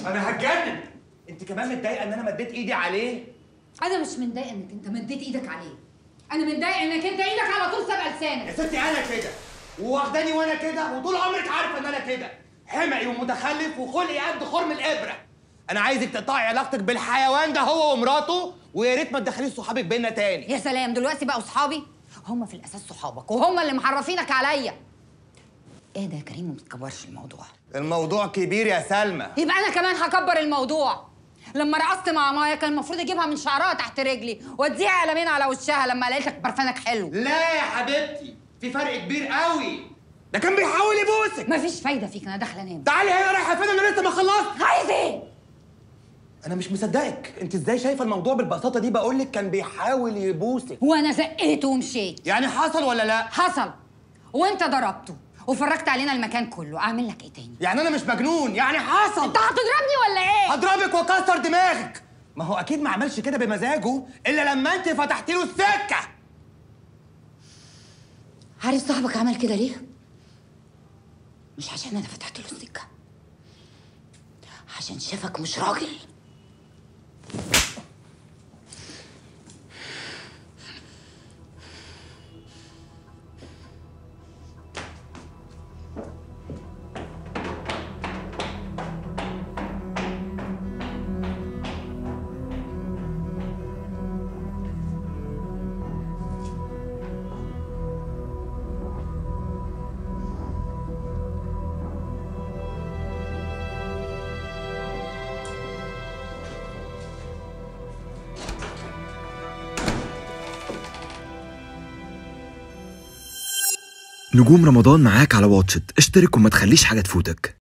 انا هتجنن انت كمان متضايقه ان انا مديت ايدي عليه انا مش متضايقه انك انت مديت ايدك عليه انا متضايقه انك انت ايدك على طول سابقه يا لسانك ستي انا كده وواخداني وانا كده وطول عمرك عارفه ان انا كده حمقي ومتخلف وخلقي قد خرم الابره انا عايزك تقطعي علاقتك بالحيوان ده هو ومراته ويا ريت ما تدخليش صحابك بينا تاني يا سلام دلوقتي بقوا صحابي هم في الاساس صحابك وهم اللي محرفينك عليا ايه ده يا كريم ما بتكبرش الموضوع الموضوع كبير يا سلمى يبقى انا كمان هكبر الموضوع لما رقصت مع مايا كان المفروض اجيبها من شعرها تحت رجلي واديها قلمين على وشها لما لقيت لك برفانك حلو لا يا حبيبتي في فرق كبير قوي ده كان بيحاول يبوسك مفيش فايده فيك انا داخله انام تعالي هي رايحه فين انا لسه ما خلصت عايز ايه انا مش مصدقك انت ازاي شايفه الموضوع بالبساطه دي بقول لك كان بيحاول يبوسك وانا زقيته ومشيت يعني حصل ولا لا حصل وانت ضربته وفرجت علينا المكان كله اعمل لك ايه تاني يعني انا مش مجنون يعني حصل انت هتضربني ولا ايه هضربك واكسر دماغك ما هو اكيد ما عملش كده بمزاجه الا لما انت فتحت له السكه عارف صاحبك عمل كده ليه مش عشان انا فتحت له السكه عشان شافك مش راجل نجوم رمضان معاك على واتشت اشترك وما تخليش حاجة تفوتك